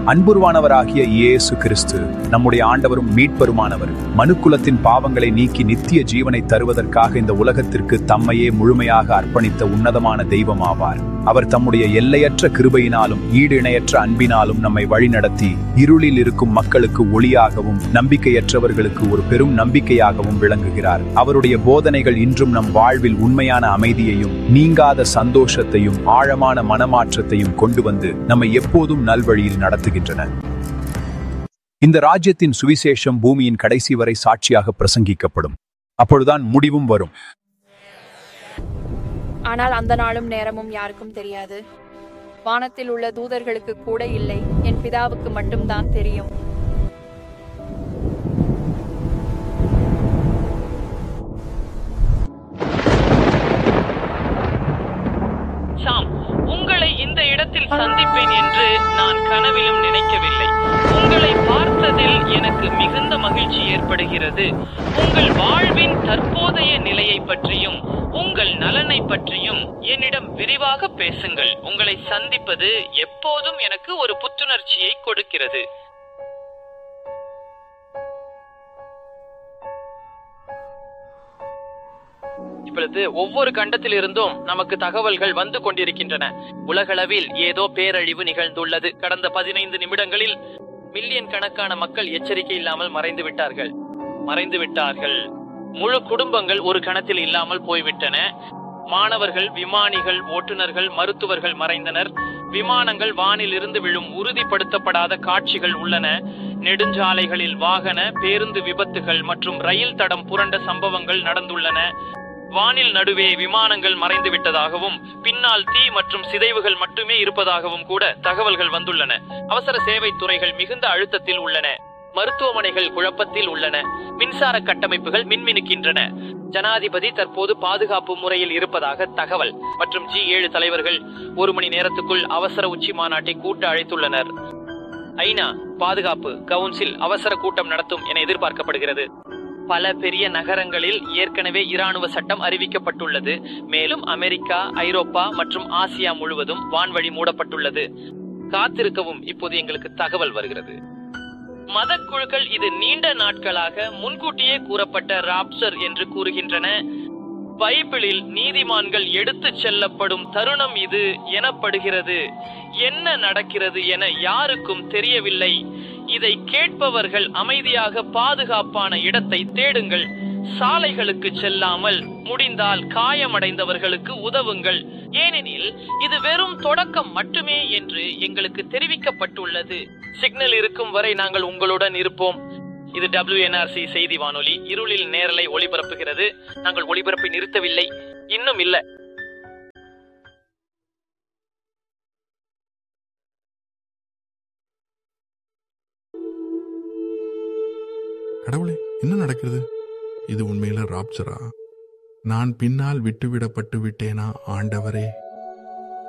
அன்புருவானவராகிய இயேசு கிறிஸ்து நம்முடைய ஆண்டவரும் மீட்பருமானவர் மனுக்குலத்தின் பாவங்களை நீக்கி நித்திய ஜீவனை தருவதற்காக இந்த உலகத்திற்கு தம்மையே முழுமையாக அர்ப்பணித்த உன்னதமான தெய்வம் ஆவார் அவர் தம்முடைய எல்லையற்ற கிருபையினாலும் ஈடு இணையற்ற அன்பினாலும் நம்மை வழிநடத்தி இருளில் இருக்கும் மக்களுக்கு ஒளியாகவும் நம்பிக்கையற்றவர்களுக்கு ஒரு பெரும் நம்பிக்கையாகவும் விளங்குகிறார் அவருடைய போதனைகள் இன்றும் நம் வாழ்வில் உண்மையான அமைதியையும் நீங்காத சந்தோஷத்தையும் ஆழமான மனமாற்றத்தையும் கொண்டு வந்து நம்மை எப்போதும் நல்வழியில் நடத்துகின்றன இந்த ராஜ்யத்தின் சுவிசேஷம் பூமியின் கடைசி வரை சாட்சியாக பிரசங்கிக்கப்படும் அப்பொழுதுதான் முடிவும் வரும் ஆனால் அந்த நாளும் நேரமும் யாருக்கும் தெரியாது வானத்தில் உள்ள தூதர்களுக்கு கூட இல்லை என் பிதாவுக்கு மட்டும்தான் தெரியும் சாம் உங்களை இந்த இடத்தில் சந்திப்பேன் என்று நான் கனவிலும் நினைக்கவில்லை உங்களை பார்த்ததில் எனக்கு மிகுந்த மகிழ்ச்சி ஏற்படுகிறது உங்கள் வாழ்வின் தற்போதைய நிலையை பற்றியும் உங்கள் நலனை பற்றியும் என்னிடம் விரிவாக பேசுங்கள் உங்களை சந்திப்பது எப்போதும் எனக்கு ஒரு புத்துணர்ச்சியை கொடுக்கிறது இப்பொழுது ஒவ்வொரு கண்டத்தில் இருந்தும் நமக்கு தகவல்கள் வந்து கொண்டிருக்கின்றன உலகளவில் ஏதோ பேரழிவு நிகழ்ந்துள்ளது கடந்த பதினைந்து நிமிடங்களில் மில்லியன் கணக்கான மக்கள் எச்சரிக்கை இல்லாமல் மறைந்து விட்டார்கள் மறைந்து விட்டார்கள் முழு குடும்பங்கள் ஒரு கணத்தில் இல்லாமல் போய்விட்டன மாணவர்கள் விமானிகள் ஓட்டுநர்கள் மருத்துவர்கள் மறைந்தனர் விமானங்கள் வானில் இருந்து விழும் உறுதிப்படுத்தப்படாத காட்சிகள் உள்ளன நெடுஞ்சாலைகளில் வாகன பேருந்து விபத்துகள் மற்றும் ரயில் தடம் புரண்ட சம்பவங்கள் நடந்துள்ளன வானில் நடுவே விமானங்கள் மறைந்து விட்டதாகவும் பின்னால் தீ மற்றும் சிதைவுகள் மட்டுமே இருப்பதாகவும் கூட தகவல்கள் வந்துள்ளன அவசர சேவை துறைகள் மிகுந்த அழுத்தத்தில் உள்ளன மருத்துவமனைகள் குழப்பத்தில் உள்ளன மின்சார கட்டமைப்புகள் மின்மினுக்கின்றன ஜனாதிபதி தற்போது பாதுகாப்பு முறையில் இருப்பதாக தகவல் மற்றும் ஜி ஏழு தலைவர்கள் ஒரு மணி நேரத்துக்குள் அவசர உச்சி மாநாட்டை கூட்ட அழைத்துள்ளனர் ஐநா பாதுகாப்பு கவுன்சில் அவசர கூட்டம் நடத்தும் என எதிர்பார்க்கப்படுகிறது பல பெரிய நகரங்களில் ஏற்கனவே இராணுவ சட்டம் அறிவிக்கப்பட்டுள்ளது மேலும் அமெரிக்கா ஐரோப்பா மற்றும் ஆசியா முழுவதும் வான்வழி மூடப்பட்டுள்ளது காத்திருக்கவும் இப்போது எங்களுக்கு தகவல் வருகிறது மத குழுக்கள் இது நீண்ட நாட்களாக முன்கூட்டியே கூறப்பட்ட ராப்சர் என்று கூறுகின்றன பைபிளில் நீதிமான்கள் எடுத்துச் செல்லப்படும் தருணம் இது எனப்படுகிறது என்ன நடக்கிறது என யாருக்கும் தெரியவில்லை இதை கேட்பவர்கள் அமைதியாக பாதுகாப்பான இடத்தை தேடுங்கள் சாலைகளுக்கு செல்லாமல் முடிந்தால் காயமடைந்தவர்களுக்கு உதவுங்கள் ஏனெனில் இது வெறும் தொடக்கம் மட்டுமே என்று எங்களுக்கு தெரிவிக்கப்பட்டுள்ளது சிக்னல் இருக்கும் வரை நாங்கள் உங்களுடன் இருப்போம் இது WNRC செய்தி வானொலி இருளில் நேரலை ஒளிபரப்புகிறது நாங்கள் ஒளிபரப்பை நிறுத்தவில்லை இன்னும் இல்ல கடவுளே என்ன நடக்கிறது இது உண்மையில ராப்சரா நான் பின்னால் விட்டுவிடப்பட்டு விட்டேனா ஆண்டவரே